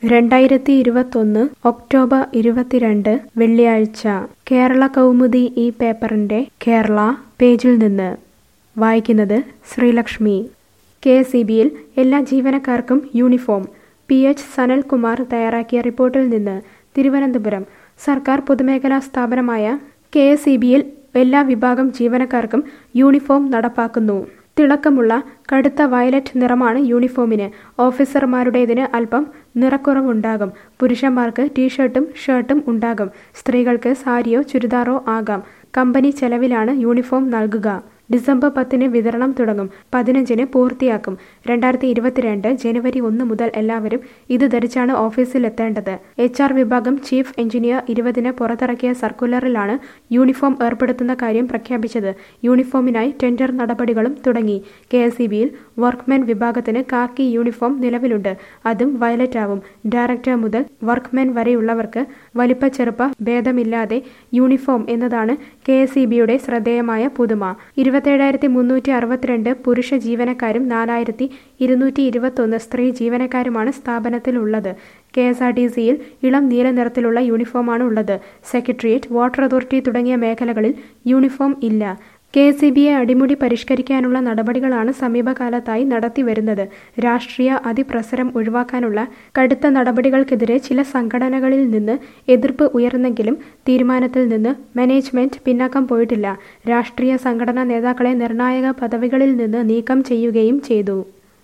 രണ്ടായിരത്തി ഇരുപത്തൊന്ന് ഒക്ടോബർ ഇരുപത്തിരണ്ട് വെള്ളിയാഴ്ച കേരള കൗമുദി ഈ പേപ്പറിന്റെ കേരള പേജിൽ നിന്ന് വായിക്കുന്നത് ശ്രീലക്ഷ്മി കെ എസ് ഇ ബിയിൽ എല്ലാ ജീവനക്കാർക്കും യൂണിഫോം പി എച്ച് സനൽകുമാർ തയ്യാറാക്കിയ റിപ്പോർട്ടിൽ നിന്ന് തിരുവനന്തപുരം സർക്കാർ പൊതുമേഖലാ സ്ഥാപനമായ കെ എസ് ഇ ബിയിൽ എല്ലാ വിഭാഗം ജീവനക്കാർക്കും യൂണിഫോം നടപ്പാക്കുന്നു തിളക്കമുള്ള കടുത്ത വയലറ്റ് നിറമാണ് യൂണിഫോമിന് ഓഫീസർമാരുടേതിന് അല്പം നിറക്കുറവുണ്ടാകും പുരുഷന്മാർക്ക് ടീഷർട്ടും ഷർട്ടും ഉണ്ടാകും സ്ത്രീകൾക്ക് സാരിയോ ചുരിദാറോ ആകാം കമ്പനി ചെലവിലാണ് യൂണിഫോം നൽകുക ഡിസംബർ പത്തിന് വിതരണം തുടങ്ങും പതിനഞ്ചിന് പൂർത്തിയാക്കും രണ്ടായിരത്തി ഇരുപത്തിരണ്ട് ജനുവരി ഒന്ന് മുതൽ എല്ലാവരും ഇത് ധരിച്ചാണ് ഓഫീസിലെത്തേണ്ടത് എച്ച് ആർ വിഭാഗം ചീഫ് എഞ്ചിനീയർ ഇരുപതിന് പുറത്തിറക്കിയ സർക്കുലറിലാണ് യൂണിഫോം ഏർപ്പെടുത്തുന്ന കാര്യം പ്രഖ്യാപിച്ചത് യൂണിഫോമിനായി ടെൻഡർ നടപടികളും തുടങ്ങി കെ എസ് ഇ ബിയിൽ വർക്ക്മെൻ വിഭാഗത്തിന് കാക്കി യൂണിഫോം നിലവിലുണ്ട് അതും വയലറ്റ് ആവും ഡയറക്ടർ മുതൽ വർക്ക്മെൻ വരെയുള്ളവർക്ക് വലിപ്പ ചെറുപ്പ ഭേദമില്ലാതെ യൂണിഫോം എന്നതാണ് കെ എസ് ഇ ബിയുടെ ശ്രദ്ധേയമായ പുതുമ ഇരുപത്തേഴായിരത്തി മുന്നൂറ്റി അറുപത്തിരണ്ട് പുരുഷ ജീവനക്കാരും നാലായിരത്തി ഇരുന്നൂറ്റി ഇരുപത്തൊന്ന് സ്ത്രീ ജീവനക്കാരുമാണ് സ്ഥാപനത്തിലുള്ളത് കെ എസ് ആർ ടി സിയിൽ ഇളം നീല നിറത്തിലുള്ള യൂണിഫോമാണ് ഉള്ളത് സെക്രട്ടേറിയറ്റ് വാട്ടർ അതോറിറ്റി തുടങ്ങിയ മേഖലകളിൽ യൂണിഫോം ഇല്ല കെ എസ് ഇ ബിയെ അടിമുടി പരിഷ്കരിക്കാനുള്ള നടപടികളാണ് സമീപകാലത്തായി നടത്തിവരുന്നത് രാഷ്ട്രീയ അതിപ്രസരം ഒഴിവാക്കാനുള്ള കടുത്ത നടപടികൾക്കെതിരെ ചില സംഘടനകളിൽ നിന്ന് എതിർപ്പ് ഉയർന്നെങ്കിലും തീരുമാനത്തിൽ നിന്ന് മാനേജ്മെന്റ് പിന്നാക്കം പോയിട്ടില്ല രാഷ്ട്രീയ സംഘടനാ നേതാക്കളെ നിർണായക പദവികളിൽ നിന്ന് നീക്കം ചെയ്യുകയും ചെയ്തു